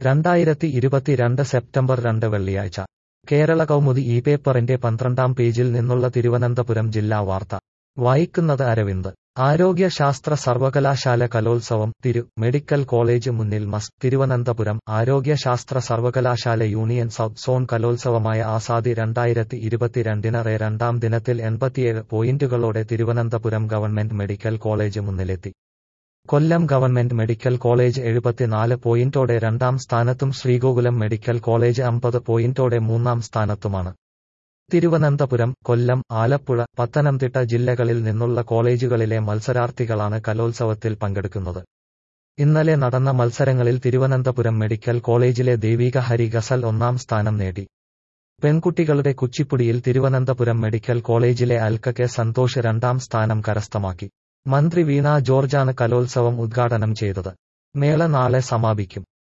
രണ്ടായിരത്തി ഇരുപത്തിരണ്ട് സെപ്റ്റംബർ രണ്ട് വെള്ളിയാഴ്ച കേരള കൗമുദി ഈ പേപ്പറിന്റെ പന്ത്രണ്ടാം പേജിൽ നിന്നുള്ള തിരുവനന്തപുരം ജില്ലാ വാർത്ത വായിക്കുന്നത് അരവിന്ദ് ആരോഗ്യശാസ്ത്ര സർവകലാശാല കലോത്സവം തിരു മെഡിക്കൽ കോളേജ് മുന്നിൽ മസ് തിരുവനന്തപുരം ആരോഗ്യശാസ്ത്ര സർവകലാശാല യൂണിയൻ സൗത്ത് സോൺ കലോത്സവമായ ആസാദി രണ്ടായിരത്തി ഇരുപത്തിരണ്ടിനറെ രണ്ടാം ദിനത്തിൽ എൺപത്തിയേഴ് പോയിന്റുകളോടെ തിരുവനന്തപുരം ഗവൺമെന്റ് മെഡിക്കൽ കോളേജ് മുന്നിലെത്തി കൊല്ലം ഗവൺമെന്റ് മെഡിക്കൽ കോളേജ് എഴുപത്തിനാല് പോയിന്റോടെ രണ്ടാം സ്ഥാനത്തും ശ്രീഗോകുലം മെഡിക്കൽ കോളേജ് അമ്പത് പോയിന്റോടെ മൂന്നാം സ്ഥാനത്തുമാണ് തിരുവനന്തപുരം കൊല്ലം ആലപ്പുഴ പത്തനംതിട്ട ജില്ലകളിൽ നിന്നുള്ള കോളേജുകളിലെ മത്സരാർത്ഥികളാണ് കലോത്സവത്തിൽ പങ്കെടുക്കുന്നത് ഇന്നലെ നടന്ന മത്സരങ്ങളിൽ തിരുവനന്തപുരം മെഡിക്കൽ കോളേജിലെ ദേവിക ഹരി ഗസൽ ഒന്നാം സ്ഥാനം നേടി പെൺകുട്ടികളുടെ കുച്ചിപ്പുടിയിൽ തിരുവനന്തപുരം മെഡിക്കൽ കോളേജിലെ അൽക്ക കെ സന്തോഷ് രണ്ടാം സ്ഥാനം കരസ്ഥമാക്കി മന്ത്രി വീണ ജോർജാണ് കലോത്സവം ഉദ്ഘാടനം ചെയ്തത് മേള നാളെ സമാപിക്കും